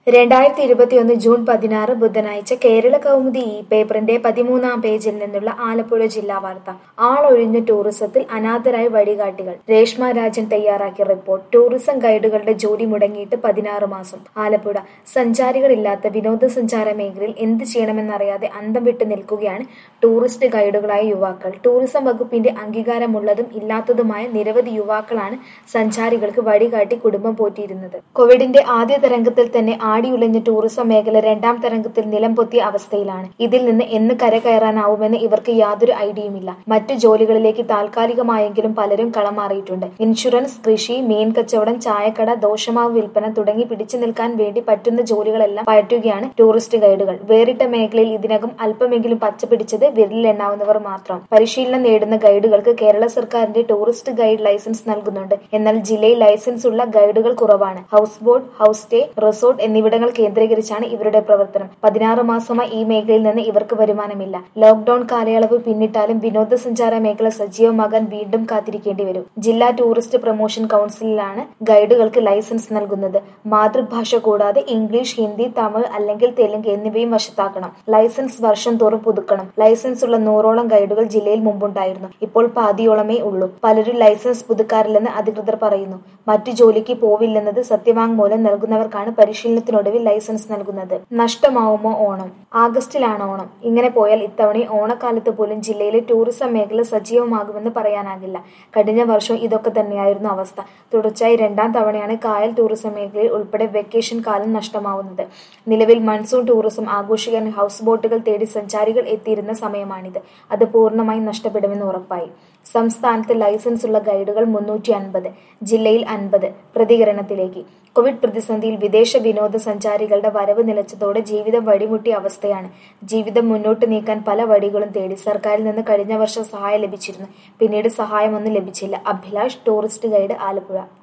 രണ്ടായിരത്തി ഇരുപത്തിയൊന്ന് ജൂൺ പതിനാറ് ബുധനാഴ്ച കേരള കൗമുദി ഈ പേപ്പറിന്റെ പതിമൂന്നാം പേജിൽ നിന്നുള്ള ആലപ്പുഴ ജില്ലാ വാർത്ത ആളൊഴിഞ്ഞ ടൂറിസത്തിൽ അനാഥരായ വഴികാട്ടികൾ രേഷ്മ രാജൻ തയ്യാറാക്കിയ റിപ്പോർട്ട് ടൂറിസം ഗൈഡുകളുടെ ജോലി മുടങ്ങിയിട്ട് പതിനാറ് മാസം ആലപ്പുഴ സഞ്ചാരികളില്ലാത്ത വിനോദസഞ്ചാര മേഖലയിൽ എന്ത് ചെയ്യണമെന്നറിയാതെ അന്തം വിട്ട് നിൽക്കുകയാണ് ടൂറിസ്റ്റ് ഗൈഡുകളായ യുവാക്കൾ ടൂറിസം വകുപ്പിന്റെ അംഗീകാരമുള്ളതും ഇല്ലാത്തതുമായ നിരവധി യുവാക്കളാണ് സഞ്ചാരികൾക്ക് വഴികാട്ടി കുടുംബം പോറ്റിയിരുന്നത് കോവിഡിന്റെ ആദ്യ തരംഗത്തിൽ തന്നെ ആടിയുലഞ്ഞ ടൂറിസം മേഖല രണ്ടാം തരംഗത്തിൽ നിലം പൊത്തിയ അവസ്ഥയിലാണ് ഇതിൽ നിന്ന് എന്ന് കരകയറാനാവുമെന്ന് ഇവർക്ക് യാതൊരു ഐഡിയയുമില്ല മറ്റു ജോലികളിലേക്ക് താൽക്കാലികമായെങ്കിലും പലരും കളം മാറിയിട്ടുണ്ട് ഇൻഷുറൻസ് കൃഷി മീൻ കച്ചവടം ചായക്കട ദോശമാവ് വിൽപ്പന തുടങ്ങി പിടിച്ചു നിൽക്കാൻ വേണ്ടി പറ്റുന്ന ജോലികളെല്ലാം പയറ്റുകയാണ് ടൂറിസ്റ്റ് ഗൈഡുകൾ വേറിട്ട മേഖലയിൽ ഇതിനകം അല്പമെങ്കിലും പച്ച പിടിച്ചത് വിരലിലെണ്ണാവുന്നവർ മാത്രം പരിശീലനം നേടുന്ന ഗൈഡുകൾക്ക് കേരള സർക്കാരിന്റെ ടൂറിസ്റ്റ് ഗൈഡ് ലൈസൻസ് നൽകുന്നുണ്ട് എന്നാൽ ജില്ലയിൽ ലൈസൻസ് ഉള്ള ഗൈഡുകൾ കുറവാണ് houseboat house stay resort എന്നിവിടങ്ങൾ കേന്ദ്രീകരിച്ചാണ് ഇവരുടെ പ്രവർത്തനം പതിനാറ് മാസമായി ഈ മേഖലയിൽ നിന്ന് ഇവർക്ക് വരുമാനമില്ല ലോക്ഡൌൺ കാലയളവ് പിന്നിട്ടാലും വിനോദസഞ്ചാര മേഖല സജീവമാകാൻ വീണ്ടും കാത്തിരിക്കേണ്ടി വരും ജില്ലാ ടൂറിസ്റ്റ് പ്രൊമോഷൻ കൗൺസിലാണ് ഗൈഡുകൾക്ക് ലൈസൻസ് നൽകുന്നത് മാതൃഭാഷ കൂടാതെ ഇംഗ്ലീഷ് ഹിന്ദി തമിഴ് അല്ലെങ്കിൽ തെലുങ്ക് എന്നിവയും വശത്താക്കണം ലൈസൻസ് വർഷം തോറും പുതുക്കണം ലൈസൻസ് ഉള്ള നൂറോളം ഗൈഡുകൾ ജില്ലയിൽ മുമ്പുണ്ടായിരുന്നു ഇപ്പോൾ പാതിയോളമേ ഉള്ളൂ പലരും ലൈസൻസ് പുതുക്കാറില്ലെന്ന് അധികൃതർ പറയുന്നു മറ്റു ജോലിക്ക് പോവില്ലെന്നത് സത്യവാങ്മൂലം നൽകുന്നവർക്കാണ് പരിശീലനത്തിനൊടുവിൽ ലൈസൻസ് നൽകുന്നത് നഷ്ടമാവുമോ ഓണം ആഗസ്റ്റിലാണ് ഓണം ഇങ്ങനെ പോയാൽ ഇത്തവണ ഓണക്കാലത്ത് പോലും ജില്ലയിലെ ടൂറിസം മേഖല സജീവമാകുമെന്ന് പറയാനാകില്ല കഴിഞ്ഞ വർഷം ഇതൊക്കെ തന്നെയായിരുന്നു അവസ്ഥ തുടർച്ചയായി രണ്ടാം തവണയാണ് കായൽ ടൂറിസം മേഖലയിൽ ഉൾപ്പെടെ വെക്കേഷൻ കാലം നഷ്ടമാവുന്നത് നിലവിൽ മൺസൂൺ ടൂറിസം ആഘോഷിക്കാൻ ഹൗസ് ബോട്ടുകൾ തേടി സഞ്ചാരികൾ എത്തിയിരുന്ന സമയമാണിത് അത് പൂർണ്ണമായും നഷ്ടപ്പെടുമെന്ന് ഉറപ്പായി സംസ്ഥാനത്ത് ലൈസൻസ് ഉള്ള ഗൈഡുകൾ മുന്നൂറ്റി അൻപത് ജില്ലയിൽ അൻപത് പ്രതികരണത്തിലേക്ക് കോവിഡ് പ്രതിസന്ധിയിൽ വിദേശ വിനോദസഞ്ചാരികളുടെ വരവ് നിലച്ചതോടെ ജീവിതം വഴിമുട്ടിയ അവസ്ഥയാണ് ജീവിതം മുന്നോട്ട് നീക്കാൻ പല വഴികളും തേടി സർക്കാരിൽ നിന്ന് കഴിഞ്ഞ വർഷം സഹായം ലഭിച്ചിരുന്നു പിന്നീട് സഹായമൊന്നും ലഭിച്ചില്ല അഭിലാഷ് ടൂറിസ്റ്റ് ഗൈഡ് ആലപ്പുഴ